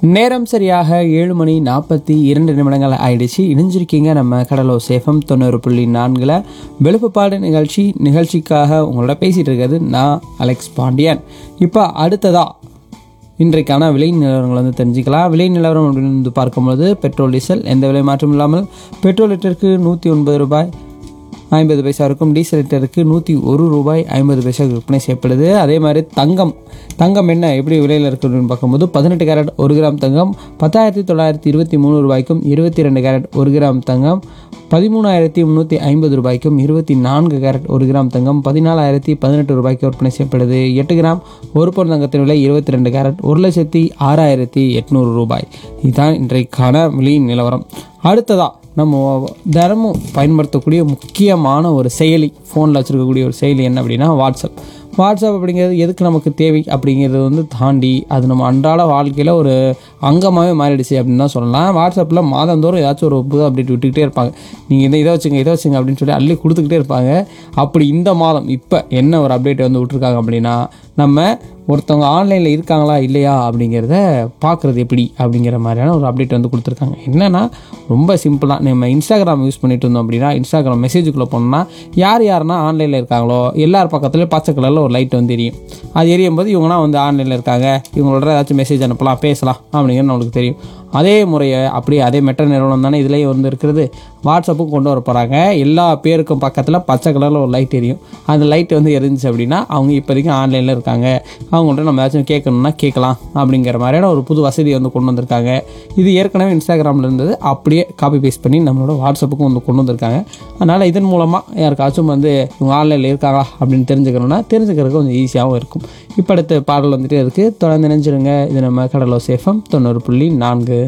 நேரம் சரியாக ஏழு மணி நாற்பத்தி இரண்டு நிமிடங்கள் ஆயிடுச்சு இணைஞ்சிருக்கீங்க நம்ம கடலோ சேஃபம் தொண்ணூறு புள்ளி நான்கில் வெளுப்புப்பாடு நிகழ்ச்சி நிகழ்ச்சிக்காக உங்களோட பேசிகிட்டு இருக்கிறது நான் அலெக்ஸ் பாண்டியன் இப்போ அடுத்ததா இன்றைக்கான விலை நிலவரங்கள் வந்து தெரிஞ்சுக்கலாம் விலை நிலவரம் அப்படின்னு வந்து பார்க்கும்போது பெட்ரோல் டீசல் எந்த விலை மாற்றம் இல்லாமல் பெட்ரோல் லிட்டருக்கு நூற்றி ஒன்பது ரூபாய் ஐம்பது பைசா இருக்கும் டீசல் லிட்டருக்கு நூற்றி ஒரு ரூபாய் ஐம்பது பைசா விற்பனை செய்யப்படுது அதே மாதிரி தங்கம் தங்கம் என்ன எப்படி விலையில் இருக்குன்னு பார்க்கும்போது பதினெட்டு கேரட் ஒரு கிராம் தங்கம் பத்தாயிரத்தி தொள்ளாயிரத்தி இருபத்தி மூணு ரூபாய்க்கும் இருபத்தி ரெண்டு கேரட் ஒரு கிராம் தங்கம் பதிமூணாயிரத்தி முந்நூற்றி ஐம்பது ரூபாய்க்கும் இருபத்தி நான்கு கேரட் ஒரு கிராம் தங்கம் பதினாலாயிரத்தி பதினெட்டு ரூபாய்க்கு விற்பனை செய்யப்படுது எட்டு கிராம் ஒரு பவுன் தங்கத்தின் விலை இருபத்தி ரெண்டு கேரட் ஒரு லட்சத்தி ஆறாயிரத்தி எட்நூறு ரூபாய் இதுதான் இன்றைக்கான விலை நிலவரம் அடுத்ததா நம்ம தினமும் பயன்படுத்தக்கூடிய முக்கியமான ஒரு செயலி ஃபோனில் வச்சுருக்கக்கூடிய ஒரு செயலி என்ன அப்படின்னா வாட்ஸ்அப் வாட்ஸ்அப் அப்படிங்கிறது எதுக்கு நமக்கு தேவை அப்படிங்கிறது வந்து தாண்டி அது நம்ம அன்றாட வாழ்க்கையில் ஒரு அங்கமாகவே மாறிடுச்சு அப்படின்னு தான் சொல்லலாம் வாட்ஸ்அப்பில் மாதந்தோறும் ஏதாச்சும் ஒரு புது அப்டேட் விட்டுக்கிட்டே இருப்பாங்க நீங்கள் இதை இதை வச்சுங்க இதை வச்சுங்க அப்படின்னு சொல்லி அள்ளி கொடுத்துக்கிட்டே இருப்பாங்க அப்படி இந்த மாதம் இப்போ என்ன ஒரு அப்டேட் வந்து விட்ருக்காங்க அப்படின்னா நம்ம ஒருத்தவங்க ஆன்லைனில் இருக்காங்களா இல்லையா அப்படிங்கிறத பார்க்குறது எப்படி அப்படிங்கிற மாதிரியான ஒரு அப்டேட் வந்து கொடுத்துருக்காங்க என்னென்னா ரொம்ப சிம்பிளாக நம்ம இன்ஸ்டாகிராம் யூஸ் பண்ணிட்டு இருந்தோம் அப்படின்னா இன்ஸ்டாகிராம் மெசேஜுக்குள்ளே போனோம்னா யார் யாருன்னா ஆன்லைனில் இருக்காங்களோ எல்லார் பக்கத்துலேயும் பச்சை கலரில் ஒரு லைட் வந்து எரியும் அது எரியும் போது இவங்கனா வந்து ஆன்லைனில் இருக்காங்க இவங்களோட ஏதாச்சும் மெசேஜ் அனுப்பலாம் பேசலாம் அப்படிங்கிறது நம்மளுக்கு தெரியும் அதே முறையை அப்படியே அதே மெட்ட நிறுவனம் தானே இதுலேயே வந்து இருக்கிறது வாட்ஸ்அப்பும் கொண்டு வர போகிறாங்க எல்லா பேருக்கும் பக்கத்தில் பச்சை கலரில் ஒரு லைட் எரியும் அந்த லைட் வந்து எரிஞ்சிச்சு அப்படின்னா அவங்க இப்போதைக்கு ஆன்லைனில் இருக்காங்க அவங்கள்ட்ட நம்ம ஏதாச்சும் கேட்கணும்னா கேட்கலாம் அப்படிங்கிற மாதிரியான ஒரு புது வசதி வந்து கொண்டு வந்திருக்காங்க இது ஏற்கனவே இன்ஸ்டாகிராமில் இருந்தது அப்படியே காப்பி பேஸ்ட் பண்ணி நம்மளோட வாட்ஸ்அப்புக்கும் வந்து கொண்டு வந்திருக்காங்க அதனால் இதன் மூலமாக யாருக்காச்சும் வந்து இவங்க ஆன்லைனில் இருக்காங்களா அப்படின்னு தெரிஞ்சுக்கணும்னா தெரிஞ்சுக்கிறதுக்கு கொஞ்சம் ஈஸியாகவும் இருக்கும் இப்போ அடுத்த பாடல் வந்துட்டே இருக்குது தொடர்ந்து நினைச்சிருங்க இது நம்ம கடலோ சேஃபம் தொண்ணூறு புள்ளி நான்கு